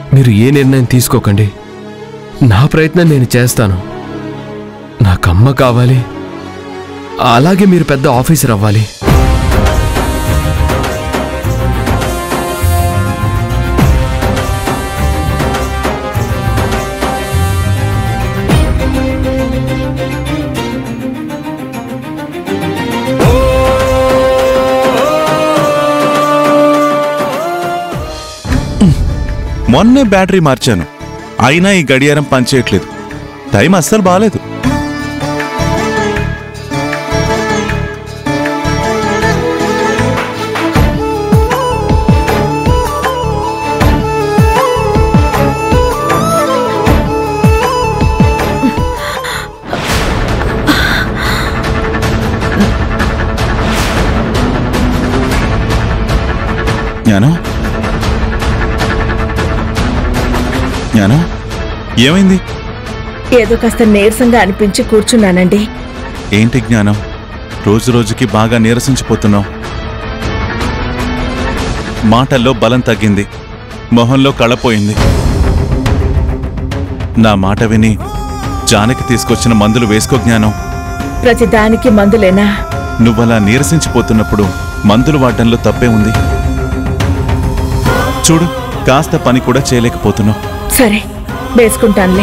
మీరు ఏ నిర్ణయం తీసుకోకండి నా ప్రయత్నం నేను చేస్తాను నాకమ్మ కావాలి అలాగే మీరు పెద్ద ఆఫీసర్ అవ్వాలి మొన్నే బ్యాటరీ మార్చాను అయినా ఈ గడియారం పనిచేయట్లేదు టైం అస్సలు బాగాలేదు జ్ఞానం జ్ఞానం ఏమైంది ఏదో కాస్త నీరసంగా అనిపించి కూర్చున్నానండి ఏంటి జ్ఞానం రోజు రోజుకి బాగా నీరసించిపోతున్నావు మాటల్లో బలం తగ్గింది మొహంలో కళపోయింది నా మాట విని జానకి తీసుకొచ్చిన మందులు వేసుకో జ్ఞానం ప్రతిదానికి మందులేనా నువ్వలా నీరసించిపోతున్నప్పుడు మందులు వాడడంలో తప్పే ఉంది చూడు కాస్త పని కూడా చేయలేకపోతున్నావు సరే వేసుకుంటానులే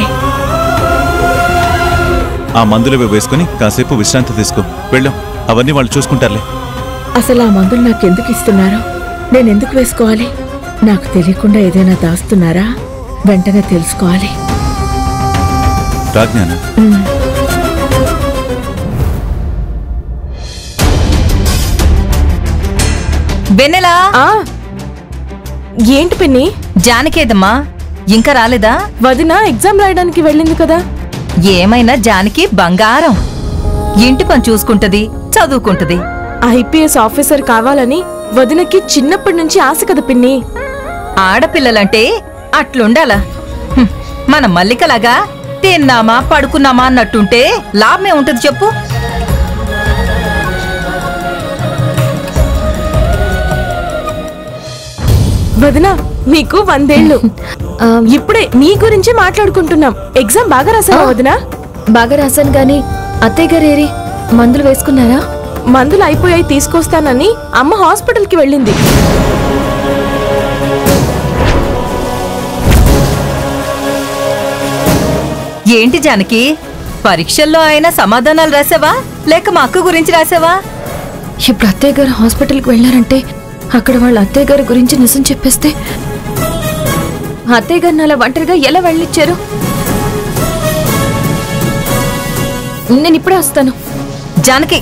ఆ మందులు వేసుకుని కాసేపు విశ్రాంతి తీసుకో వెళ్ళు అవన్నీ వాళ్ళు చూసుకుంటారులే అసలు ఆ మందులు నాకెందుకు ఇస్తున్నారు నేనెందుకు వేసుకోవాలి నాకు తెలియకుండా ఏదైనా దాస్తున్నారా వెంటనే తెలుసుకోవాలి రా జ్ఞానం వెన్నెలా ఆ ఏంటి పిన్ని జానకేదమ్మా ఇంకా రాలేదా వదిన ఎగ్జామ్ రాయడానికి వెళ్ళింది కదా ఏమైనా జానకి బంగారం ఇంటి పని చూసుకుంటది చదువుకుంటది ఐపీఎస్ ఆఫీసర్ కావాలని వదినకి చిన్నప్పటి నుంచి ఆశ కదా పిన్ని ఆడపిల్లలంటే అట్లుండాలా హ్మ్, మన మల్లికలాగా తిన్నామా పడుకున్నామా అన్నట్టుంటే లాభమే ఉంటది చెప్పు వదిన మీకు వందేళ్లు ఇప్పుడే నీ గురించి మాట్లాడుకుంటున్నాం ఎగ్జామ్ బాగా రాసావా వదిన బాగా రాశాను గాని అత్తయ్య గారు ఏరి మందులు వేసుకున్నారా మందులు అయిపోయాయి తీసుకొస్తానని అమ్మ హాస్పిటల్కి వెళ్ళింది ఏంటి జానకి పరీక్షల్లో అయినా సమాధానాలు రాసావా లేక మా అక్క గురించి రాసావా ఇప్పుడు అత్తయ్య గారు హాస్పిటల్కి వెళ్ళారంటే అక్కడ వాళ్ళ అత్తయ్య గారి గురించి నిజం చెప్పేస్తే అత్తయ్య గారిని అలా ఒంటరిగా ఎలా వెళ్ళిచ్చారు నేను ఇప్పుడే వస్తాను జానకి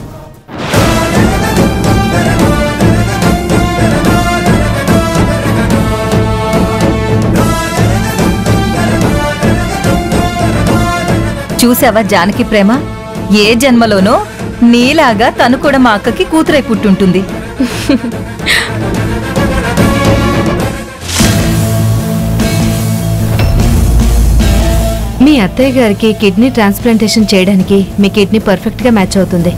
చూసావా జానకి ప్రేమ ఏ జన్మలోనో నీలాగా తను కూడా మా అక్కకి కూతురై పుట్టుంటుంది మీ అత్తయ్య గారికి కిడ్నీ ట్రాన్స్ప్లాంటేషన్ చేయడానికి మీ కిడ్నీ పర్ఫెక్ట్ గా మ్యాచ్ అవుతుంది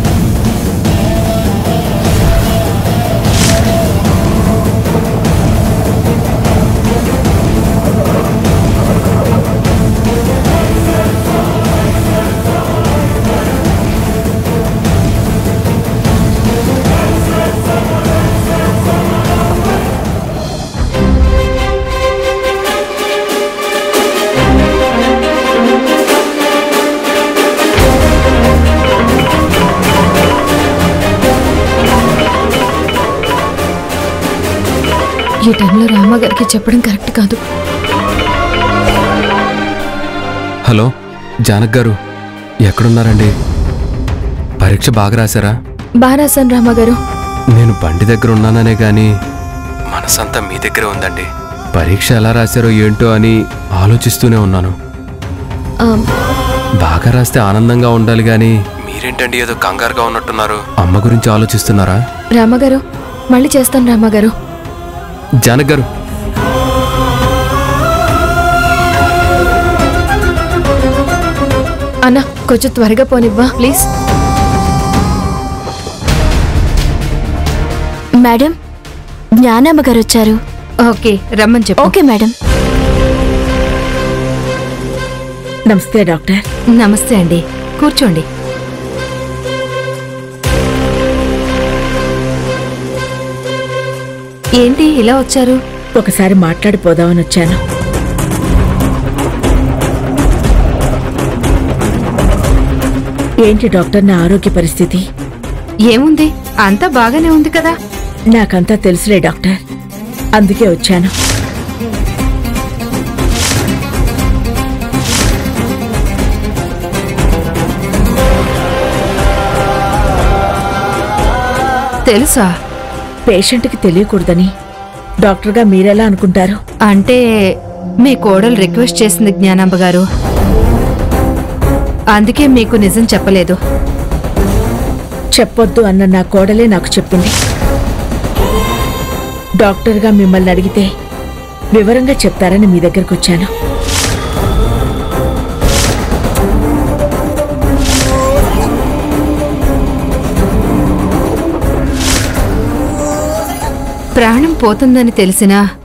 ఈ టైంలో రామగారికి చెప్పడం కరెక్ట్ కాదు హలో జానక్ గారు ఎక్కడున్నారండి పరీక్ష బాగా రాశారా బాగా రాశాను రామగారు నేను బండి దగ్గర ఉన్నాననే గాని మనసంతా మీ దగ్గరే ఉందండి పరీక్ష ఎలా రాశారో ఏంటో అని ఆలోచిస్తూనే ఉన్నాను ఆ, బాగా రాస్తే ఆనందంగా ఉండాలి గాని మీరేంటండి ఏదో కంగారుగా ఉన్నట్టున్నారు అమ్మ గురించి ఆలోచిస్తున్నారా రామగారు మళ్ళీ చేస్తాను రామగారు జానక్ గారు అన్న కొంచెం త్వరగా పోనివ్వా ప్లీజ్ మేడం జ్ఞానమ్మ గారు వచ్చారు ఓకే రమ్మని చెప్పు ఓకే మేడం నమస్తే డాక్టర్ నమస్తే అండి కూర్చోండి ఏంటి ఇలా వచ్చారు ఒకసారి మాట్లాడిపోదామని వచ్చాను ఏంటి డాక్టర్ నా ఆరోగ్య పరిస్థితి ఏముంది అంతా బాగానే ఉంది కదా నాకంతా తెలుసులే డాక్టర్ అందుకే వచ్చాను తెలుసా పేషెంట్కి తెలియకూడదని డాక్టర్గా మీరెలా అనుకుంటారు అంటే మీ కోడలు రిక్వెస్ట్ చేసింది జ్ఞానాంబ గారు అందుకే మీకు నిజం చెప్పలేదు చెప్పొద్దు అన్న నా కోడలే నాకు చెప్పింది డాక్టర్గా మిమ్మల్ని అడిగితే వివరంగా చెప్తారని మీ దగ్గరకు వచ్చాను ప్రాణం పోతుందని తెలిసినా